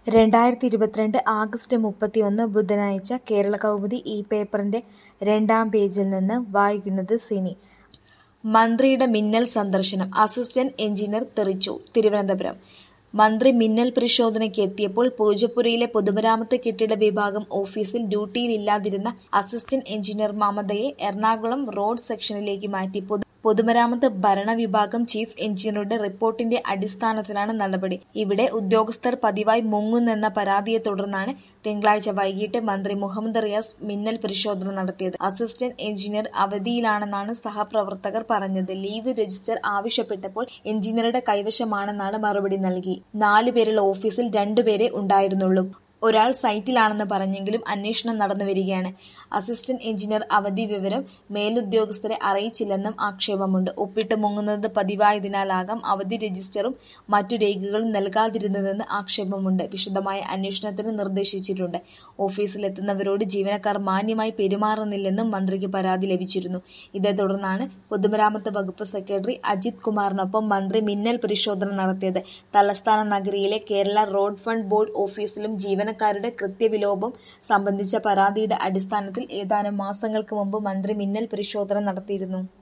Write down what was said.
രണ്ടായിരത്തി ഇരുപത്തിരണ്ട് ആഗസ്റ്റ് മുപ്പത്തിയൊന്ന് ബുധനാഴ്ച കേരളകൗമുദി ഈ പേപ്പറിന്റെ രണ്ടാം പേജിൽ നിന്ന് വായിക്കുന്നത് സിനി മന്ത്രിയുടെ മിന്നൽ സന്ദർശനം അസിസ്റ്റന്റ് എഞ്ചിനീയർ തെറിച്ചു തിരുവനന്തപുരം മന്ത്രി മിന്നൽ പരിശോധനയ്ക്ക് എത്തിയപ്പോൾ പൂജപ്പുരയിലെ പൊതുമരാമത്ത് കെട്ടിട വിഭാഗം ഓഫീസിൽ ഡ്യൂട്ടിയിലില്ലാതിരുന്ന അസിസ്റ്റന്റ് എഞ്ചിനീയർ മമതയെ എറണാകുളം റോഡ് സെക്ഷനിലേക്ക് മാറ്റി പൊതു പൊതുമരാമത്ത് ഭരണവിഭാഗം ചീഫ് എഞ്ചിനീയറുടെ റിപ്പോർട്ടിന്റെ അടിസ്ഥാനത്തിലാണ് നടപടി ഇവിടെ ഉദ്യോഗസ്ഥർ പതിവായി മുങ്ങുന്നെന്ന പരാതിയെ തുടർന്നാണ് തിങ്കളാഴ്ച വൈകിട്ട് മന്ത്രി മുഹമ്മദ് റിയാസ് മിന്നൽ പരിശോധന നടത്തിയത് അസിസ്റ്റന്റ് എഞ്ചിനീയർ അവധിയിലാണെന്നാണ് സഹപ്രവർത്തകർ പറഞ്ഞത് ലീവ് രജിസ്റ്റർ ആവശ്യപ്പെട്ടപ്പോൾ എഞ്ചിനീയറുടെ കൈവശമാണെന്നാണ് മറുപടി നൽകി നാലുപേരുള്ള ഓഫീസിൽ രണ്ടുപേരെ ഉണ്ടായിരുന്നുള്ളൂ ഒരാൾ സൈറ്റിലാണെന്ന് പറഞ്ഞെങ്കിലും അന്വേഷണം നടന്നുവരികയാണ് അസിസ്റ്റന്റ് എഞ്ചിനീയർ അവധി വിവരം മേലുദ്യോഗസ്ഥരെ അറിയിച്ചില്ലെന്നും ആക്ഷേപമുണ്ട് ഒപ്പിട്ട് മുങ്ങുന്നത് പതിവായതിനാലാകാം അവധി രജിസ്റ്ററും മറ്റു രേഖകളും നൽകാതിരുന്നതെന്ന് ആക്ഷേപമുണ്ട് വിശദമായ അന്വേഷണത്തിന് നിർദ്ദേശിച്ചിട്ടുണ്ട് ഓഫീസിലെത്തുന്നവരോട് ജീവനക്കാർ മാന്യമായി പെരുമാറുന്നില്ലെന്നും മന്ത്രിക്ക് പരാതി ലഭിച്ചിരുന്നു ഇതേ തുടർന്നാണ് പൊതുമരാമത്ത് വകുപ്പ് സെക്രട്ടറി അജിത് കുമാറിനൊപ്പം മന്ത്രി മിന്നൽ പരിശോധന നടത്തിയത് തലസ്ഥാന നഗരിയിലെ കേരള റോഡ് ഫണ്ട് ബോർഡ് ഓഫീസിലും ജീവനക്കാരുടെ കൃത്യവിലോപം സംബന്ധിച്ച പരാതിയുടെ അടിസ്ഥാനത്തിൽ ഏതാനും മാസങ്ങൾക്ക് മുമ്പ് മന്ത്രി മിന്നൽ പരിശോധന നടത്തിയിരുന്നു